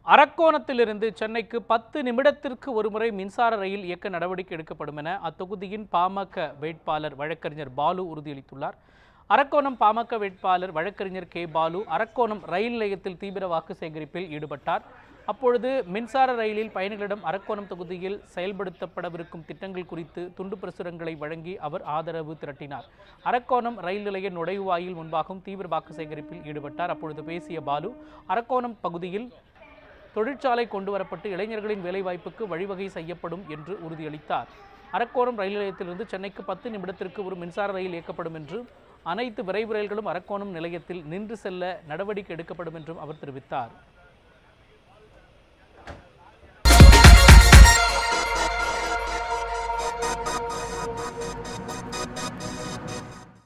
அரக்கோணத்திலிருந்து சென்னைக்கு பத்து நிமிடத்திற்கு ஒருமுறை மின்சார ரயில் இயக்க நடவடிக்கை எடுக்கப்படும் என அத்தொகுதியின் பாமக வேட்பாளர் வழக்கறிஞர் பாலு உறுதியளித்துள்ளார் அரக்கோணம் பாமக வேட்பாளர் வழக்கறிஞர் கே பாலு அரக்கோணம் ரயில் நிலையத்தில் தீவிர வாக்கு சேகரிப்பில் ஈடுபட்டார் அப்பொழுது மின்சார ரயிலில் பயணிகளிடம் அரக்கோணம் தொகுதியில் செயல்படுத்தப்படவிருக்கும் திட்டங்கள் குறித்து துண்டு பிரசுரங்களை வழங்கி அவர் ஆதரவு திரட்டினார் அரக்கோணம் ரயில் நிலைய நுழைவாயில் முன்பாகவும் தீவிர வாக்கு சேகரிப்பில் ஈடுபட்டார் அப்பொழுது பேசிய பாலு அரக்கோணம் பகுதியில் தொழிற்சாலை கொண்டு வரப்பட்டு இளைஞர்களின் வேலைவாய்ப்புக்கு வழிவகை செய்யப்படும் என்று உறுதியளித்தார் அரக்கோணம் ரயில் நிலையத்திலிருந்து சென்னைக்கு பத்து நிமிடத்திற்கு ஒரு மின்சார ரயில் இயக்கப்படும் என்றும் அனைத்து விரைவு ரயில்களும் அரக்கோணம் நிலையத்தில் நின்று செல்ல நடவடிக்கை எடுக்கப்படும் என்றும் அவர் தெரிவித்தார்